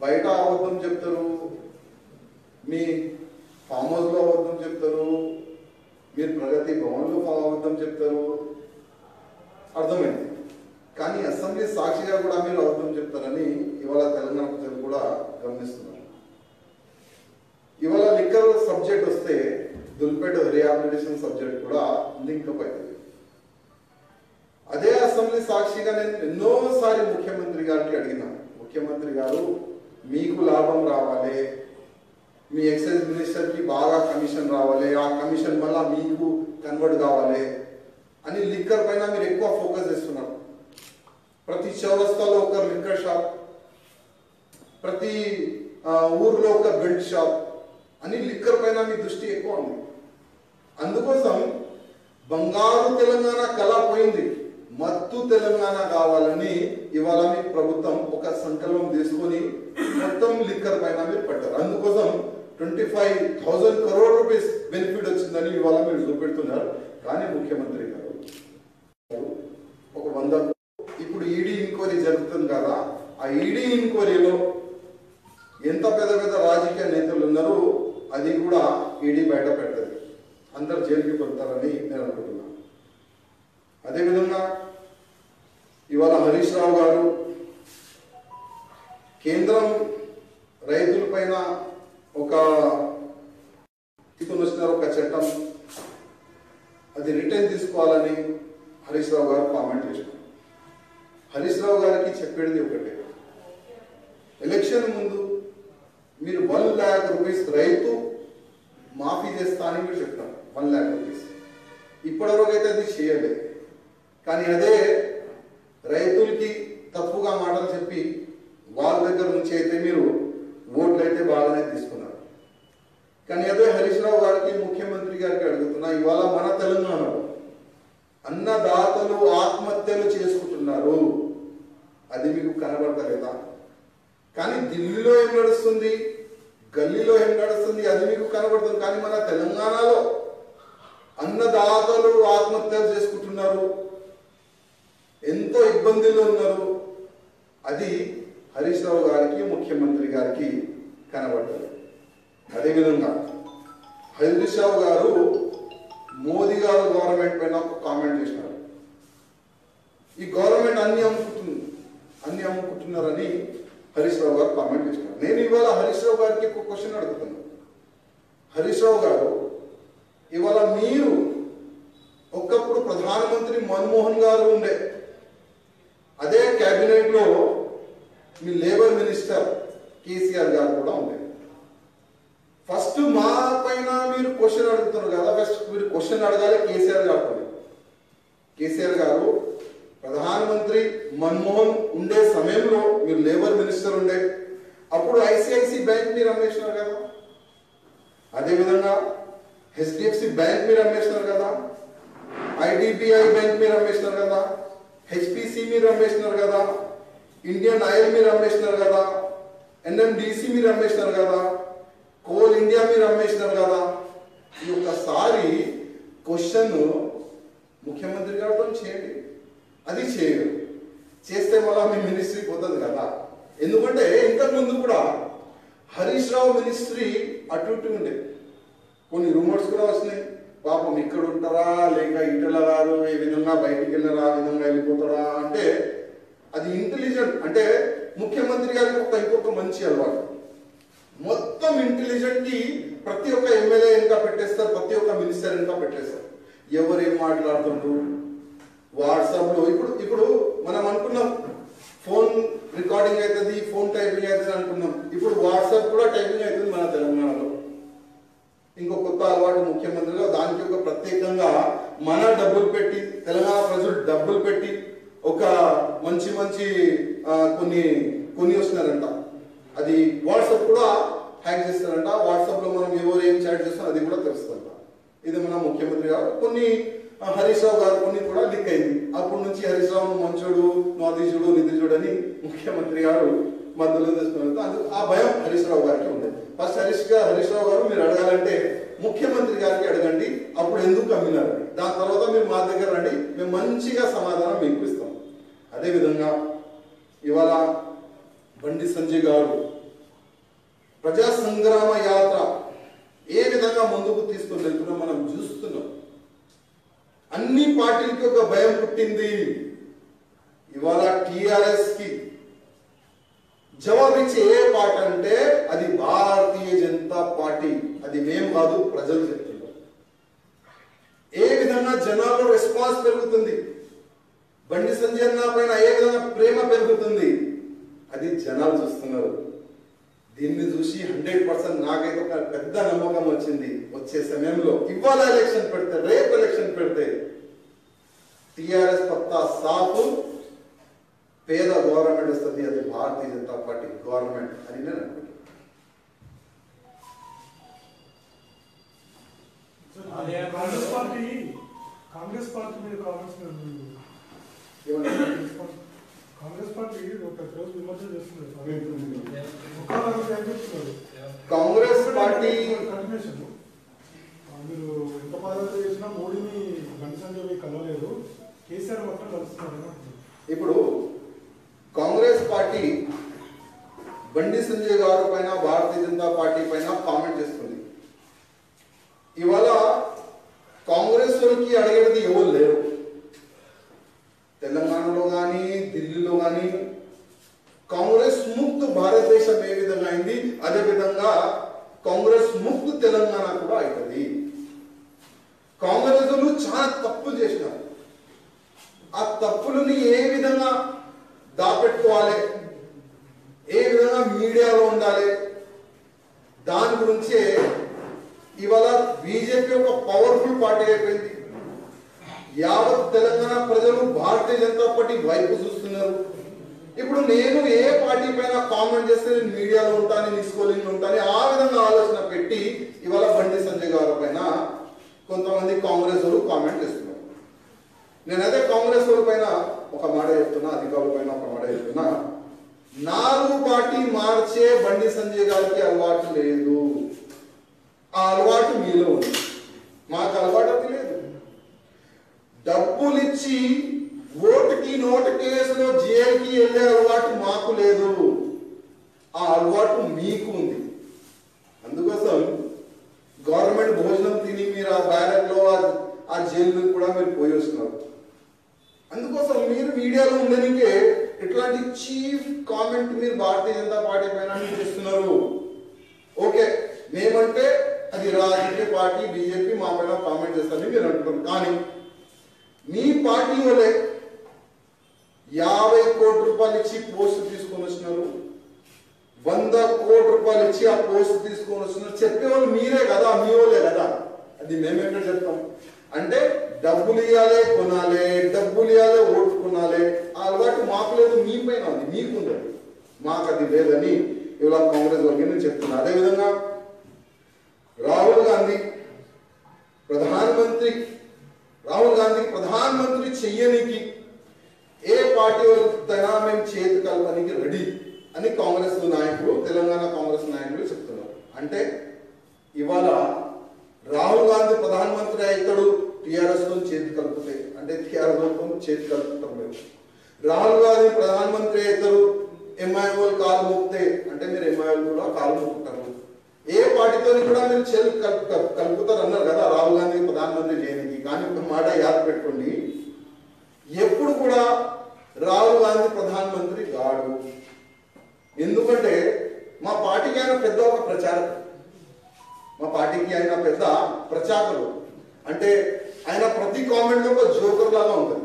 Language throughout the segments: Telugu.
బయట అబద్ధం చెప్తారు మీ ఫామ్ హౌస్లో అబద్ధం చెప్తారు మీరు ప్రగతి భవన్లో అబద్ధం చెప్తారు అర్థమైంది కానీ అసెంబ్లీ సాక్షిగా కూడా మీరు అబద్ధం చెప్తారని ఇవాళ తెలంగాణ ప్రజలు కూడా గమనిస్తున్నారు ఇవాళ లిక్కర్ సబ్జెక్ట్ వస్తే దుల్పేట రిహాబిలిటేషన్ సబ్జెక్ట్ కూడా లింక్ అప్ అవుతుంది అదే అసెంబ్లీ సాక్షిగా నేను ఎన్నోసారి ముఖ్యమంత్రి గారికి అడిగిన ముఖ్యమంత్రి గారు మీకు లాభం రావాలి మీ ఎక్సైజ్ మినిస్టర్ కి బాగా కమిషన్ రావాలి ఆ కమిషన్ వల్ల మీకు కన్వర్ట్ కావాలి అని లిక్కర్ పైన మీరు ఎక్కువ ఫోకస్ చేస్తున్నారు ప్రతి చౌరస్తాలో ఒక లిక్కర్ షాప్ ప్రతి ఆ, ఊర్లో ఒక బెల్ట్ షాప్ అని లిక్కర్ పైన మీ దృష్టి ఎక్కువ ఉంది అందుకోసం బంగారు తెలంగాణ కళ పోయింది మత్తు తెలంగాణ కావాలని ఇవాళ మీ ప్రభుత్వం ఒక సంకల్పం తీసుకొని మొత్తం లిక్కర్ పైన మీరు పట్టారు అందుకోసం twenty five thousand crore rupees benefit వచ్చిందని ఇవాళ మీరు చూపెడుతున్నారు కానీ ముఖ్యమంత్రి గారు ఒక వంద ఇప్పుడు ఈడీ ఎంక్వైరీ జరుగుతుంది కదా ఆ ఈడీ ఎంక్వైరీలో ఎంత పెద్ద పెద్ద రాజకీయ నేతలు ఉన్నారో అది కూడా ఈడీ బయట పెడతది అందరు జైలుకి వెళ్తారని నేను అనుకుంటున్నాను అదేవిధంగా ఇవాళ హరీష్ రావు గారు కేంద్రం రైతుల పైన ఒక తీసుకొని వచ్చినారు ఒక చట్టం అది రిటర్న్ తీసుకోవాలని హరీష్ రావు గారు కామెంట్ చేసినారు హరీష్ రావు గారికి చెప్పేది ఒకటే ఎలక్షన్ ముందు మీరు వన్ ల్యాక్ రూపీస్ రైతు మాఫీ చేస్తా అని మీరు చెప్పినారు వన్ ల్యాక్ రూపీస్ ఇప్పటివరకు అయితే అది చేయలేదు కానీ అదే రైతులకి తప్పుగా మాటలు చెప్పి వాళ్ళ దగ్గర నుంచి అయితే మీరు ఓట్లు అయితే బాగానే తీసుకున్నారు కానీ అదే హరీష్ రావు గారికి ముఖ్యమంత్రి గారికి అడుగుతున్నా ఇవాళ మన తెలంగాణలో అన్నదాతలు ఆత్మహత్యలు చేసుకుంటున్నారు అది మీకు కనబడతలేదా కానీ ఢిల్లీలో ఏం నడుస్తుంది గల్లీలో ఏం నడుస్తుంది అది మీకు కనబడుతుంది కానీ మన తెలంగాణలో అన్నదాతలు ఆత్మహత్యలు చేసుకుంటున్నారు ఎంతో ఇబ్బందులు ఉన్నారు అది హరీష్ రావు గారికి ముఖ్యమంత్రి గారికి కనబడ్డది అదేవిధంగా హరీష్ రావు గారు మోదీ గారు గవర్నమెంట్ పైన ఒక కామెంట్ చేసినారు ఈ గవర్నమెంట్ అన్ని అమ్ముకుంటుంది అన్ని అమ్ముకుంటున్నారని హరీష్ రావు గారు కామెంట్ చేసినారు నేను ఇవాళ హరీష్ రావు గారికి ఒక క్వశ్చన్ అడుగుతున్నాను హరీష్ రావు గారు ఇవాళ మీరు ఒకప్పుడు ప్రధానమంత్రి మన్మోహన్ గారు ఉండే అదే కేబినెట్ లో మీ లేబర్ మినిస్టర్ కేసీఆర్ గారు కూడా ఉండే ఫస్ట్ మా పైన మీరు క్వశ్చన్ అడుగుతున్నారు కదా ఫస్ట్ మీరు క్వశ్చన్ అడగాలి కేసీఆర్ గారు కేసీఆర్ గారు ప్రధానమంత్రి మన్మోహన్ ఉండే సమయంలో మీరు లేబర్ మినిస్టర్ ఉండే అప్పుడు ఐసిఐసి బ్యాంక్ మీరు అమ్మేసినారు కదా అదేవిధంగా హెచ్డిఎఫ్సి బ్యాంక్ మీరు అమ్మేసినారు కదా ఐడిబిఐ బ్యాంక్ మీరు అమ్మేసినారు కదా హెచ్పిసి మీరు అమ్మేసినారు కదా ఇండియన్ ఆయిల్ మీరు అమ్మేసినారు కదా ఎన్ఎండిసి మీరు అమ్మేసినారు కదా కోల్ ఇండియా మీరు అమ్మేసినారు కదా ఈ ఒక్కసారి క్వశ్చన్ ముఖ్యమంత్రి గారితో చేయండి అది చేయరు చేస్తే మళ్ళా మీ మినిస్ట్రీ పోతుంది కదా ఎందుకంటే ఇంతకు ముందు కూడా హరీష్ రావు మినిస్ట్రీ అటు ఇటు ఉండే కొన్ని రూమర్స్ కూడా వస్తున్నాయి పాపం ఇక్కడ ఉంటారా లేక ఇటల గారు ఏ విధంగా బయటికి వెళ్ళరా ఆ విధంగా వెళ్ళిపోతారా అంటే అది ఇంటెలిజెంట్ అంటే ముఖ్యమంత్రి గారికి ఒక ఇంకొక మంచి అలవాటు మొత్తం ఇంటెలిజెంట్ కి ప్రతి ఒక్క ఎమ్మెల్యే ఇంకా పెట్టేస్తారు ప్రతి ఒక్క మినిస్టర్ ఇంకా పెట్టేస్తారు ఎవరు ఏం మాట్లాడుతుండ్రు వాట్సాప్ లో ఇప్పుడు ఇప్పుడు మనం అనుకున్నాం ఫోన్ రికార్డింగ్ అవుతుంది ఫోన్ టైపింగ్ అవుతుంది అనుకున్నాం ఇప్పుడు వాట్సాప్ కూడా టైపింగ్ అవుతుంది మన తెలంగాణలో ఇంకో కొత్త అలవాటు ముఖ్యమంత్రిగా దానికి ఒక ప్రత్యేకంగా మన డబ్బులు పెట్టి తెలంగాణ ప్రజలు డబ్బులు పెట్టి ఒక మంచి మంచి ఆ, కొన్ని కొన్ని వస్తున్నారంట అది వాట్సాప్ కూడా హ్యాక్ చేస్తారంట వాట్సాప్ లో మనం ఎవరు ఏం చాట్ చేస్తాం అది కూడా తెలుస్తుందంట ఇది మన ముఖ్యమంత్రి గారు కొన్ని ఆ, హరీష్ రావు గారు కొన్ని కూడా లీక్ అయింది అప్పటి నుంచి హరీష్ రావు నువ్వు మంచోడు నువ్వు అధీశుడు నిధుడు అని ముఖ్యమంత్రి గారు మధ్యలో తీసుకున్నారు అందుకు ఆ భయం హరీష్ రావు గారికి ఉంది ఫస్ట్ హరీష్ గారు హరీష్ రావు గారు మీరు అడగాలంటే ముఖ్యమంత్రి గారికి అడగండి అప్పుడు ఎందుకు అమ్మినారు దాని తర్వాత మీరు మా దగ్గర రండి మేము మంచిగా సమాధానం మీకు ఇస్తాం అదేవిధంగా ఇవాళ బండి సంజయ్ గారు ప్రజా సంగ్రామ యాత్ర ఏ విధంగా ముందుకు తీసుకొని వెళ్తున్నాం మనం చూస్తున్నాం అన్ని పార్టీలకి ఒక భయం పుట్టింది ఇవాళ టిఆర్ఎస్ కి జవాబిచ్చే ఏ పార్టీ అంటే అది భారతీయ జనతా పార్టీ అది మేం కాదు ప్రజలు చెప్తున్నారు ఏ విధంగా జనాల్లో రెస్పాన్స్ పెరుగుతుంది బండి సంజయ్ అన్న పైన ఏ విధంగా ప్రేమ పెరుగుతుంది అది జనాలు చూస్తున్నారు దీన్ని చూసి హండ్రెడ్ పర్సెంట్ నాకైతే ఒక పెద్ద నమ్మకం వచ్చింది వచ్చే సమయంలో ఇవాళ ఎలక్షన్ పెడితే రేపు ఎలక్షన్ పెడితే టిఆర్ఎస్ పత్తా సాఫ్ పేద గవర్నమెంట్ వస్తుంది అది భారతీయ జనతా పార్టీ గవర్నమెంట్ అని నేను అనుకుంటున్నాను అదే కాంగ్రెస్ పార్టీ కాంగ్రెస్ పార్టీ మీద కామెంట్స్ ఏమన్నా? కాంగ్రెస్ పార్టీ ఒక రోజు విమర్శ చేస్తున్నారు ఒక రోజు ఏం చెప్తున్నారు కాంగ్రెస్ పార్టీ కంటిన్యూషన్ మీరు ఎంత పాదయాత్ర చేసినా మోడీని బండి సంజయ్ పోయి కలవలేదు కేసీఆర్ మాత్రం కలుస్తున్నారు అని అంటున్నారు. ఇప్పుడు కాంగ్రెస్ పార్టీ బండి సంజయ్ గారు పైన భారతీయ జనతా పార్టీ పైన కామెంట్ చేస్తుంది ఇవాళ కాంగ్రెస్ వాళ్ళకి అడిగేది ఎవరు లేరు తెలంగాణలో కానీ ఢిల్లీలో కానీ కాంగ్రెస్ ముక్త్ భారతదేశం ఏ విధంగా అయింది అదే విధంగా కాంగ్రెస్ ముక్త్ తెలంగాణ కూడా అవుతుంది కాంగ్రెస్ వాళ్ళు చాలా తప్పులు చేసినారు ఆ తప్పులని ఏ విధంగా దాపెట్టుకోవాలి ఏ విధంగా మీడియాలో ఉండాలి దాని గురించే ఇవాళ బీజేపీ ఒక పవర్ఫుల్ పార్టీ అయిపోయింది యావత్ తెలంగాణ ప్రజలు భారతీయ జనతా పార్టీ వైపు చూస్తున్నారు ఇప్పుడు నేను ఏ పార్టీ పైన కామెంట్ చేస్తే నేను మీడియాలో ఉంటాను నేను స్కూలింగ్ ఉంటాను ఆ విధంగా ఆలోచన పెట్టి ఇవాళ బండి సంజయ్ గారి పైన కొంతమంది కాంగ్రెస్ వాళ్ళు కామెంట్ చేస్తున్నారు నేను అదే కాంగ్రెస్ వాళ్ళ పైన ఒక మాట చెప్తున్నా అధికారుల పైన ఒక మాట చెప్తున్నా నాలుగు పార్టీ మార్చే బండి సంజయ్ గారికి అలవాటు లేదు ఆ అలవాటు మీలో ఉంది మాకు అలవాటు అది లేదు డబ్బులు ఇచ్చి ఓటుకి నోటు కేసులో జైలుకి వెళ్ళే అలవాటు మాకు లేదు ఆ అలవాటు మీకు ఉంది అందుకోసం గవర్నమెంట్ భోజనం తిని మీరు ఆ బ్యారెక్ లో ఆ- ఆ జైలు కూడా మీరు పోయి వస్తున్నారు అందుకోసం మీరు మీడియాలో ఉండడానికే ఇట్లాంటి చీఫ్ కామెంట్ మీరు భారతీయ జనతా పార్టీ పైన మీరు చేస్తున్నారు ఓకే మేమంటే అది రాజకీయ పార్టీ బీజేపీ మా పైన కామెంట్ చేస్తారని మీరు అంటున్నారు కానీ మీ పార్టీ వాళ్ళే యాభై కోట్ల రూపాయలు ఇచ్చి పోస్ట్ తీసుకొని వచ్చినారు వంద కోట్ల రూపాయలు ఇచ్చి ఆ పోస్ట్ తీసుకొని వస్తున్నారు చెప్పేవాళ్ళు మీరే కదా మీ వాళ్ళే కదా అది మేమెక్కడ చెప్తాం అంటే డబ్బులు ఇవ్వాలి కొనాలి డబ్బులు ఇవ్వాలి ఓటు కొనాలి ఆ అలవాటు మాకు లేదు మీ పైన ఉంది మీకుంది అది. మాకు అది లేదని ఇవాళ కాంగ్రెస్ వర్గం నేను చెప్తున్నా అదేవిధంగా రాహుల్ గాంధీ ప్రధానమంత్రి రాహుల్ గాంధీ ప్రధానమంత్రి చెయ్యనికి ఏ పార్టీ వాళ్ళతోనైనా మేము చేతి కలపడానికి రెడీ అని కాంగ్రెస్ నాయకులు తెలంగాణ కాంగ్రెస్ నాయకులు చెప్తున్నారు అంటే ఇవాళ రాహుల్ గాంధీ ప్రధానమంత్రి అవుతాడు టిఆర్ఎస్ తో చేతి కలిపితే అంటే టిఆర్ఎస్ తో చేతి కలుపుతాం మేము రాహుల్ గాంధీ ప్రధానమంత్రి అవుతారు ఎంఐఓలు కాలు మోపితే అంటే మీరు ఎంఐఓలు కూడా కాలు మొక్కుతారు ఏ పార్టీతో కూడా మీరు చెల్ కలుపుతారు అన్నారు కదా రాహుల్ గాంధీ ప్రధానమంత్రి చేయడానికి కానీ ఒక మాట యాద పెట్టుకోండి ఎప్పుడు కూడా రాహుల్ గాంధీ ప్రధానమంత్రి కాడు ఎందుకంటే మా పార్టీకి ఆయన పెద్ద ఒక ప్రచారం మా పార్టీకి ఆయన పెద్ద ప్రచారకులు అంటే ఆయన ప్రతి కామెంట్ ఒక జోకర్ లాగా ఉంటుంది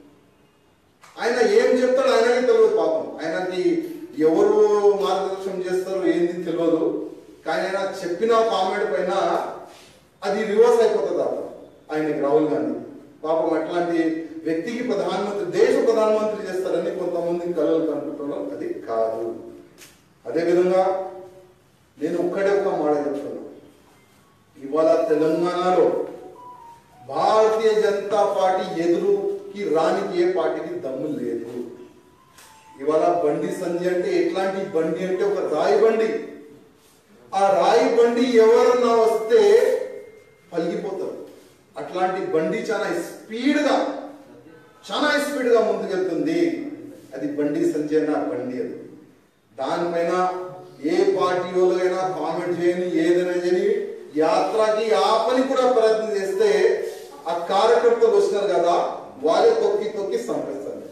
ఆయన ఏం చెప్తాడు ఆయనకి తెలియదు పాపం ఆయనకి ఎవరు మార్గదర్శనం చేస్తారో ఏంది తెలియదు కానీ ఆయన చెప్పిన కామెంట్ పైన అది రివర్స్ అయిపోతుంది అప్పుడు ఆయనకి రాహుల్ గాంధీ పాపం అట్లాంటి వ్యక్తికి ప్రధానమంత్రి దేశ ప్రధానమంత్రి చేస్తారని కొంతమంది కలలు కనుకుంటున్నారు అది కాదు అదేవిధంగా నేను ఒక్కడే ఒక మాట చెప్తున్నా ఇవాళ తెలంగాణలో భారతీయ జనతా పార్టీ ఎదురుకి రానికి ఏ పార్టీకి దమ్ము లేదు ఇవాళ బండి సంజయ్ అంటే ఎట్లాంటి బండి అంటే ఒక రాయి బండి ఆ రాయి బండి ఎవరన్నా వస్తే పలిగిపోతారు అట్లాంటి బండి చాలా స్పీడ్గా చాలా స్పీడ్గా ముందుకెళ్తుంది అది బండి సంజయ్ నా బండి అది దానిపైన ఏ పార్టీ వాళ్ళైనా కామెంట్ చేయని ఏదైనా చేయని యాత్రకి ఆపని కూడా ప్రయత్నం చేస్తే ఆ కార్యకర్తలు వచ్చినారు కదా వాళ్ళే తొక్కి తొక్కి సంపేస్తారు